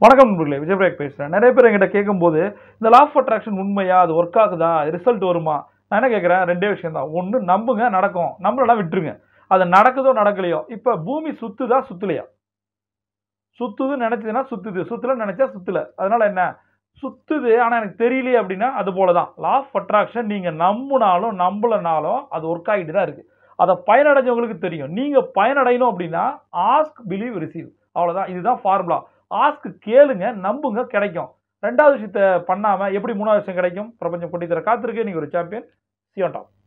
வணக்கம் நண்பர்களே விஜயபிரேக் பேசுகிறேன் நிறைய பேர் என்கிட்ட கேட்கும்போது இந்த லா ஆஃப் அட்ராக்ஷன் உண்மையா அது ஒர்க் ஆகுதா ரிசல்ட் வருமா நான் என்ன கேட்குறேன் ரெண்டே விஷயம் தான் ஒன்று நம்புங்க நடக்கும் நம்மளெல்லாம் விட்டுருங்க அது நடக்குதோ நடக்கலையோ இப்போ பூமி சுத்துதா சுத்தலையா சுத்துது நினைச்சதுன்னா சுத்துது சுத்தல நினைச்சா சுத்தல அதனால என்ன சுத்துது ஆனால் எனக்கு தெரியலையே அப்படின்னா அது போல தான் லா ஆஃப் அட்ராக்ஷன் நீங்கள் நம்புனாலும் நம்பலனாலும் அது ஒர்க் ஆகிட்டு தான் இருக்குது அதை பயனடைஞ்சவங்களுக்கு தெரியும் நீங்கள் பயனடையணும் அப்படின்னா ஆஸ்க் பிலீவ் ரிசீவ் அவ்வளோதான் இதுதான் ஃபார்முலா ஆஸ்க் கேளுங்க நம்புங்க கிடைக்கும் ரெண்டாவது விஷயத்த பண்ணாமல் எப்படி மூணாவது விஷயம் கிடைக்கும் பிரபஞ்சம் கொட்டி தர காத்திருக்கு நீங்கள் ஒரு சாம்பியன் சியோன் டாப்